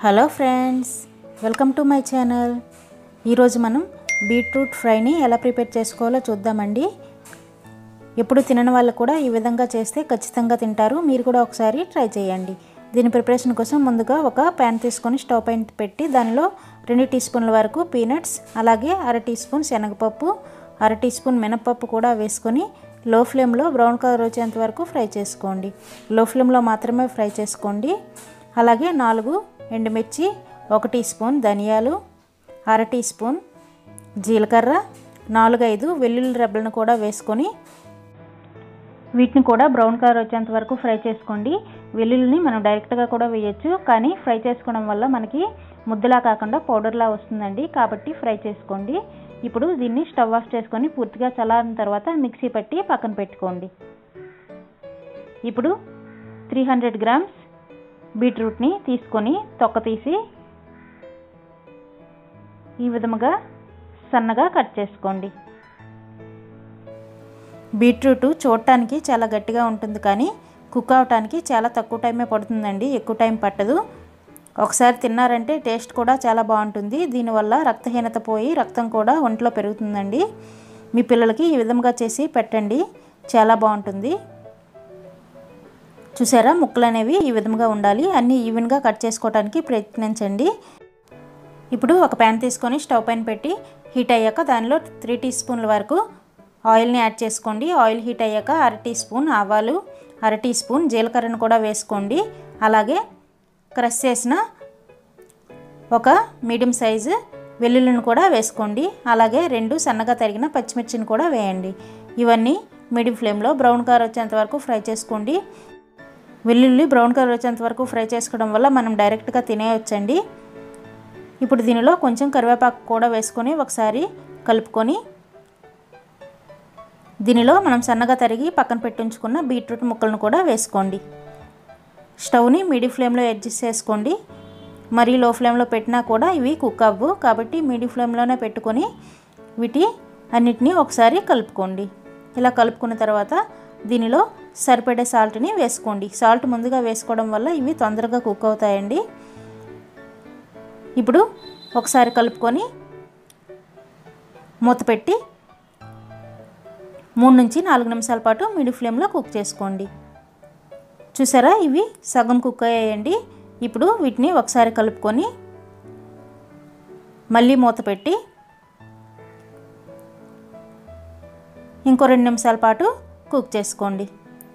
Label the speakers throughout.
Speaker 1: hello friends welcome to my channel ఈరోజు మనం beetroot ఫ్రైని ఎలా ప్రిపేర్ చేసుకోవాలో చూద్దామండి ఎప్పుడు తినని వాళ్ళు కూడా ఈ విధంగా చేస్తే ఖచ్చితంగా తింటారు మీరు కూడా ఒకసారి ట్రై చేయండి దీని ప్రిపరేషన్ కోసం ముందుగా ఒక ప్యాన్ తీసుకొని స్టవ్ పైన పెట్టి దానిలో రెండు టీ స్పూన్ల వరకు పీనట్స్ అలాగే అర టీ స్పూన్ శనగపప్పు అర టీ స్పూన్ మినపప్పు కూడా వేసుకొని లో ఫ్లేమ్లో బ్రౌన్ కలర్ వచ్చేంత వరకు ఫ్రై చేసుకోండి లో ఫ్లేమ్లో మాత్రమే ఫ్రై చేసుకోండి అలాగే నాలుగు ఎండుమిర్చి ఒక టీ స్పూన్ ధనియాలు అర టీ స్పూన్ జీలకర్ర నాలుగైదు వెల్లుల్లి రెబ్బలను కూడా వేసుకొని వీటిని కూడా బ్రౌన్ కలర్ వచ్చేంత వరకు ఫ్రై చేసుకోండి వెల్లుల్లిని మనం డైరెక్ట్గా కూడా వేయొచ్చు కానీ ఫ్రై చేసుకోవడం వల్ల మనకి ముద్దలా కాకుండా పౌడర్లా వస్తుందండి కాబట్టి ఫ్రై చేసుకోండి ఇప్పుడు దీన్ని స్టవ్ ఆఫ్ చేసుకొని పూర్తిగా చల్లారిన తర్వాత మిక్సీ పట్టి పక్కన పెట్టుకోండి ఇప్పుడు త్రీ హండ్రెడ్ గ్రామ్స్ బీట్రూట్ని తీసుకొని తొక్క తీసి ఈ విధముగా సన్నగా కట్ చేసుకోండి బీట్రూట్ చూడటానికి చాలా గట్టిగా ఉంటుంది కానీ కుక్ అవటానికి చాలా తక్కువ టైమే పడుతుందండి ఎక్కువ టైం పట్టదు ఒకసారి తిన్నారంటే టేస్ట్ కూడా చాలా బాగుంటుంది దీనివల్ల రక్తహీనత పోయి రక్తం కూడా ఒంట్లో పెరుగుతుందండి మీ పిల్లలకి ఈ విధంగా చేసి పెట్టండి చాలా బాగుంటుంది చూసారా ముక్కలు అనేవి ఈ విధంగా ఉండాలి అన్నీ ఈవెన్గా కట్ చేసుకోవడానికి ప్రయత్నించండి ఇప్పుడు ఒక ప్యాన్ తీసుకొని స్టవ్ పైన పెట్టి హీట్ అయ్యాక దానిలో త్రీ టీ స్పూన్ల వరకు ఆయిల్ని యాడ్ చేసుకోండి ఆయిల్ హీట్ అయ్యాక అర టీ స్పూన్ ఆవాలు అర టీ స్పూన్ జీలకర్రను కూడా వేసుకోండి అలాగే క్రష్ చేసిన ఒక మీడియం సైజు వెల్లుల్లిని కూడా వేసుకోండి అలాగే రెండు సన్నగా తరిగిన పచ్చిమిర్చిని కూడా వేయండి ఇవన్నీ మీడియం ఫ్లేమ్లో బ్రౌన్ కలర్ వచ్చేంత వరకు ఫ్రై చేసుకోండి వెల్లుల్లి బ్రౌన్ కలర్ వచ్చేంత వరకు ఫ్రై చేసుకోవడం వల్ల మనం డైరెక్ట్గా తినేయొచ్చండి ఇప్పుడు దీనిలో కొంచెం కరివేపాకు కూడా వేసుకొని ఒకసారి కలుపుకొని దీనిలో మనం సన్నగా తరిగి పక్కన పెట్టుంచుకున్న బీట్రూట్ ముక్కలను కూడా వేసుకోండి స్టవ్ని మీడియం ఫ్లేమ్లో అడ్జస్ట్ చేసుకోండి మరీ లో ఫ్లేమ్లో పెట్టినా కూడా ఇవి కుక్ అవ్వు కాబట్టి మీడియం ఫ్లేమ్లోనే పెట్టుకొని వీటి అన్నిటినీ ఒకసారి కలుపుకోండి ఇలా కలుపుకున్న తర్వాత దీనిలో సరిపడే సాల్ట్ని వేసుకోండి సాల్ట్ ముందుగా వేసుకోవడం వల్ల ఇవి తొందరగా కుక్ అవుతాయండి ఇప్పుడు ఒకసారి కలుపుకొని మూత పెట్టి మూడు నుంచి నాలుగు నిమిషాల పాటు మీడియం ఫ్లేమ్లో కుక్ చేసుకోండి చూసారా ఇవి సగం కుక్ అయ్యాయండి ఇప్పుడు వీటిని ఒకసారి కలుపుకొని మళ్ళీ మూత పెట్టి ఇంకో రెండు నిమిషాల పాటు కుక్ చేసుకోండి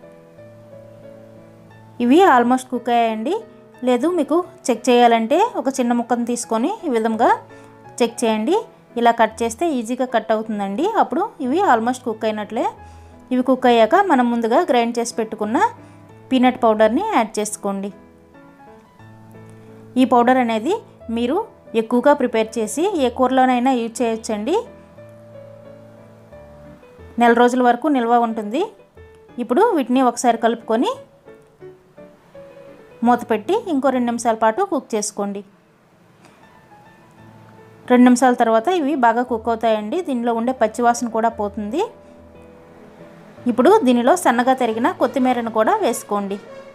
Speaker 1: ఇవి ఆల్మోస్ట్ కుక్ అయ్యాయండి లేదు మీకు చెక్ చేయాలంటే ఒక చిన్న ముక్కను తీసుకొని ఈ విధంగా చెక్ చేయండి ఇలా కట్ చేస్తే ఈజీగా కట్ అవుతుందండి అప్పుడు ఇవి ఆల్మోస్ట్ కుక్ అయినట్లే ఇవి కుక్ అయ్యాక మనం ముందుగా గ్రైండ్ చేసి పెట్టుకున్న పీనట్ పౌడర్ని యాడ్ చేసుకోండి ఈ పౌడర్ అనేది మీరు ఎక్కువగా ప్రిపేర్ చేసి ఏ కూరలోనైనా యూజ్ చేయొచ్చండి నెల రోజుల వరకు నిల్వ ఉంటుంది ఇప్పుడు వీటిని ఒకసారి కలుపుకొని మూత పెట్టి ఇంకో రెండు నిమిషాల పాటు కుక్ చేసుకోండి రెండు నిమిషాల తర్వాత ఇవి బాగా కుక్ అవుతాయండి దీనిలో ఉండే పచ్చివాసన కూడా పోతుంది ఇప్పుడు దీనిలో సన్నగా తరిగిన కొత్తిమీరను కూడా వేసుకోండి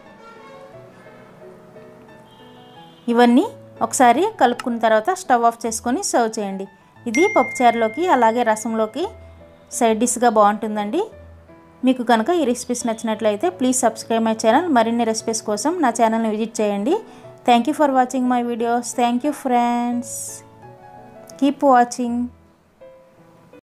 Speaker 1: ఇవన్నీ ఒకసారి కలుపుకున్న తర్వాత స్టవ్ ఆఫ్ చేసుకొని సర్వ్ చేయండి ఇది పప్పుచారులోకి అలాగే రసంలోకి సైడ్ డిష్గా బాగుంటుందండి మీకు కనుక ఈ రెసిపీస్ నచ్చినట్లయితే ప్లీజ్ సబ్స్క్రైబ్ మై ఛానల్ మరిన్ని రెసిపీస్ కోసం నా ఛానల్ని విజిట్ చేయండి thank you for watching my videos thank you friends keep watching